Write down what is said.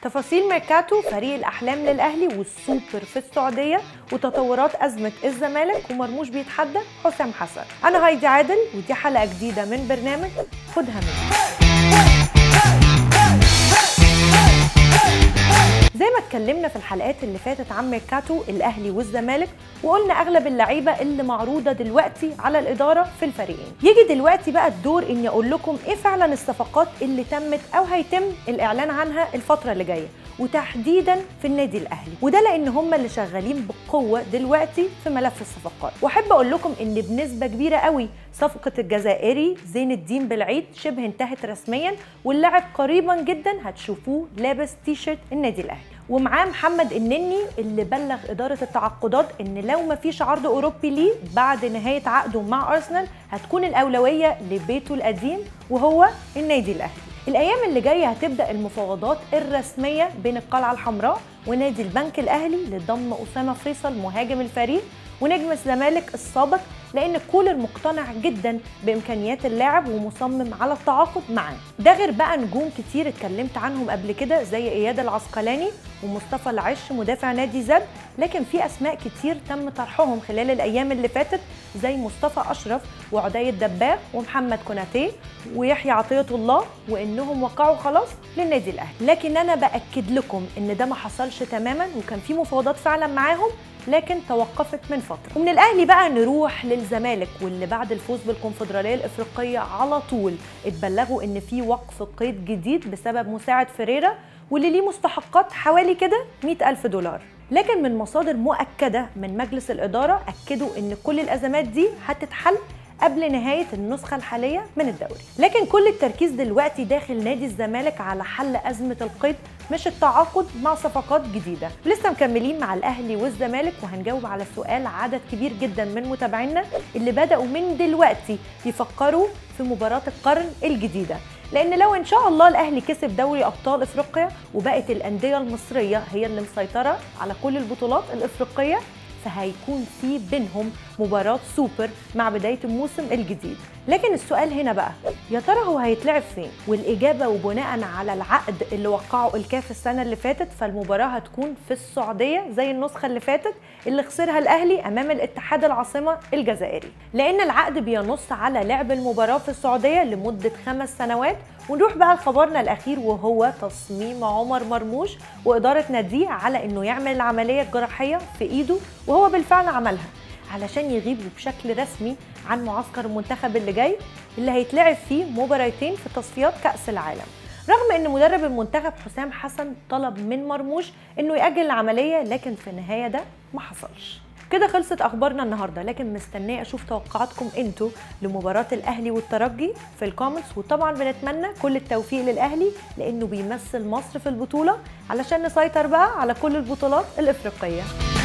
تفاصيل ميركاتو فريق الأحلام للأهلي والسوبر في السعودية وتطورات أزمة الزمالك ومرموش بيتحدى حسام حسن أنا هايدي عادل ودي حلقة جديدة من برنامج خدها مني زي ما اتكلمنا في الحلقات اللي فاتت عن ميركاتو الاهلي والزمالك وقلنا اغلب اللعيبه اللي معروضه دلوقتي على الاداره في الفريقين يجي دلوقتي بقى الدور اني اقول لكم ايه فعلا الصفقات اللي تمت او هيتم الاعلان عنها الفتره اللي جايه وتحديدا في النادي الاهلي وده لان هم اللي شغالين بقوه دلوقتي في ملف الصفقات واحب اقول لكم ان بنسبه كبيره قوي صفقه الجزائري زين الدين بالعيد شبه انتهت رسميا واللاعب قريبا جدا هتشوفوه لابس تيشيرت النادي الاهلي ومعاه محمد النني اللي بلغ اداره التعاقدات ان لو ما فيش عرض اوروبي ليه بعد نهايه عقده مع ارسنال هتكون الاولويه لبيته القديم وهو النادي الاهلي الايام اللي جايه هتبدا المفاوضات الرسميه بين القلعه الحمراء ونادي البنك الاهلي لضم اسامه فيصل مهاجم الفريق ونجم الزمالك السابق لان كولر مقتنع جدا بامكانيات اللاعب ومصمم على التعاقد معاه ده غير بقى نجوم كتير اتكلمت عنهم قبل كده زي اياد العسقلاني ومصطفى العش مدافع نادي زد لكن في اسماء كتير تم طرحهم خلال الايام اللي فاتت زي مصطفى اشرف وعدي الدباغ ومحمد كوناتيه ويحيى عطيه الله وانهم وقعوا خلاص للنادي الاهلي لكن انا باكد لكم ان ده ما حصلش تماما وكان في مفاوضات فعلا معاهم لكن توقفت من فتره ومن الاهلي بقى نروح للزمالك واللي بعد الفوز بالكونفدراليه الافريقيه على طول اتبلغوا ان في وقف قيد جديد بسبب مساعد فريرا واللي ليه مستحقات حوالي كده 100 ألف دولار لكن من مصادر مؤكدة من مجلس الإدارة أكدوا إن كل الأزمات دي هتتحل قبل نهاية النسخة الحالية من الدوري لكن كل التركيز دلوقتي داخل نادي الزمالك على حل أزمة القيد مش التعاقد مع صفقات جديدة لسه مكملين مع الأهلي والزمالك وهنجاوب على سؤال عدد كبير جدا من متابعينا اللي بدأوا من دلوقتي يفكروا في مباراة القرن الجديدة لان لو ان شاء الله الاهلي كسب دوري ابطال افريقيا وبقت الانديه المصريه هي اللي مسيطره على كل البطولات الافريقيه فهيكون في بينهم مباراة سوبر مع بداية الموسم الجديد لكن السؤال هنا بقى يا ترى هو هيتلعب فين والإجابة وبناء على العقد اللي وقعه الكاف السنة اللي فاتت فالمباراة هتكون في السعودية زي النسخة اللي فاتت اللي خسرها الأهلي أمام الاتحاد العاصمة الجزائري لأن العقد بينص على لعب المباراة في السعودية لمدة خمس سنوات ونروح بقى لخبرنا الأخير وهو تصميم عمر مرموش وإدارة ناديه على إنه يعمل العملية الجراحية في إيده وهو بالفعل عملها علشان يغيب بشكل رسمي عن معسكر المنتخب اللي جاي اللي هيتلعب فيه مباراتين في تصفيات كأس العالم رغم ان مدرب المنتخب حسام حسن طلب من مرموش انه يأجل العملية لكن في النهاية ده ما حصلش كده خلصت اخبارنا النهارده لكن مستنيه اشوف توقعاتكم انتوا لمباراه الاهلي والترجي في الكومنتس وطبعا بنتمنى كل التوفيق للاهلي لانه بيمثل مصر في البطوله علشان نسيطر بقى على كل البطولات الافريقيه